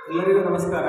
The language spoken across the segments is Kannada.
ಎಲ್ಲರಿಗೂ ನಮಸ್ಕಾರ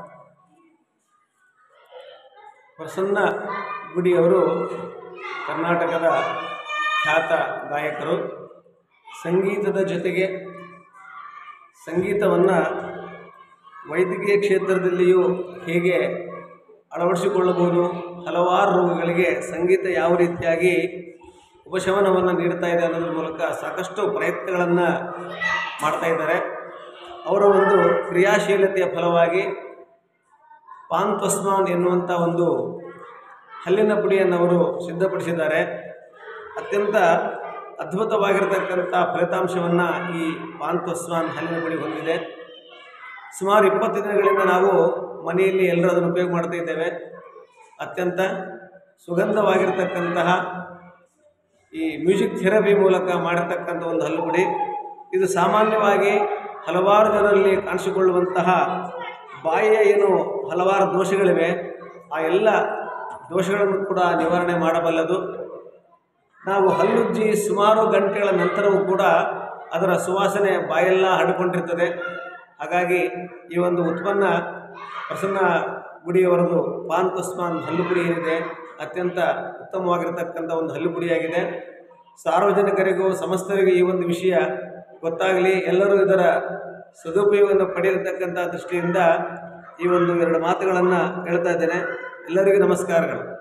ಪ್ರಸನ್ನ ಗುಡಿಯವರು ಕರ್ನಾಟಕದ ಖ್ಯಾತ ಗಾಯಕರು ಸಂಗೀತದ ಜೊತೆಗೆ ಸಂಗೀತವನ್ನು ವೈದ್ಯಕೀಯ ಕ್ಷೇತ್ರದಲ್ಲಿಯೂ ಹೇಗೆ ಅಳವಡಿಸಿಕೊಳ್ಳಬಹುದು ಹಲವಾರು ರೋಗಗಳಿಗೆ ಸಂಗೀತ ಯಾವ ರೀತಿಯಾಗಿ ಉಪಶಮನವನ್ನು ನೀಡ್ತಾ ಇದೆ ಅನ್ನೋದ್ರ ಮೂಲಕ ಸಾಕಷ್ಟು ಪ್ರಯತ್ನಗಳನ್ನು ಮಾಡ್ತಾ ಇದ್ದಾರೆ ಅವರ ಒಂದು ಕ್ರಿಯಾಶೀಲತೆಯ ಫಲವಾಗಿ ಪಾಂತಸ್ಮಾನ್ ಎನ್ನುವಂಥ ಒಂದು ಹಲ್ಲಿನ ಪುಡಿಯನ್ನು ಅವರು ಸಿದ್ಧಪಡಿಸಿದ್ದಾರೆ ಅತ್ಯಂತ ಅದ್ಭುತವಾಗಿರತಕ್ಕಂಥ ಫಲಿತಾಂಶವನ್ನು ಈ ಪಾಂತಸ್ಮಾನ್ ಹಲ್ಲಿನ ಪುಡಿ ಹೊಂದಿದೆ ಸುಮಾರು ಇಪ್ಪತ್ತು ದಿನಗಳಿಂದ ನಾವು ಮನೆಯಲ್ಲಿ ಎಲ್ಲರೂ ಅದನ್ನು ಉಪಯೋಗ ಮಾಡ್ತಾ ಇದ್ದೇವೆ ಅತ್ಯಂತ ಸುಗಂಧವಾಗಿರ್ತಕ್ಕಂತಹ ಈ ಮ್ಯೂಸಿಕ್ ಥೆರಪಿ ಮೂಲಕ ಮಾಡಿರ್ತಕ್ಕಂಥ ಒಂದು ಹಲ್ಲುಪುಡಿ ಇದು ಸಾಮಾನ್ಯವಾಗಿ ಹಲವಾರು ಜನರಲ್ಲಿ ಕಾಣಿಸಿಕೊಳ್ಳುವಂತಹ ಬಾಯಿಯ ಏನು ಹಲವಾರು ದೋಷಗಳಿವೆ ಆ ಎಲ್ಲ ದೋಷಗಳನ್ನು ಕೂಡ ನಿವಾರಣೆ ಮಾಡಬಲ್ಲದು ನಾವು ಹಲ್ಲುಜ್ಜಿ ಸುಮಾರು ಗಂಟೆಗಳ ನಂತರವೂ ಕೂಡ ಅದರ ಸುವಾಸನೆ ಬಾಯೆಲ್ಲ ಹರಡಿಕೊಂಡಿರ್ತದೆ ಹಾಗಾಗಿ ಈ ಒಂದು ಉತ್ಪನ್ನ ಪ್ರಸನ್ನ ಗುಡಿಯವರದು ಪಾನ್ ತಸ್ಮಾನ್ ಹಲ್ಲುಪುಡಿ ಏನಿದೆ ಅತ್ಯಂತ ಉತ್ತಮವಾಗಿರತಕ್ಕಂಥ ಒಂದು ಹಲ್ಲುಪುಡಿಯಾಗಿದೆ ಸಾರ್ವಜನಿಕರಿಗೂ ಸಮಸ್ತರಿಗೂ ಈ ಒಂದು ವಿಷಯ ಗೊತ್ತಾಗಲಿ ಎಲ್ಲರೂ ಇದರ ಸದುಪಯೋಗವನ್ನು ಪಡೆಯತಕ್ಕಂಥ ದೃಷ್ಟಿಯಿಂದ ಈ ಒಂದು ಎರಡು ಮಾತುಗಳನ್ನು ಹೇಳ್ತಾ ಇದ್ದೇನೆ ಎಲ್ಲರಿಗೂ ನಮಸ್ಕಾರಗಳು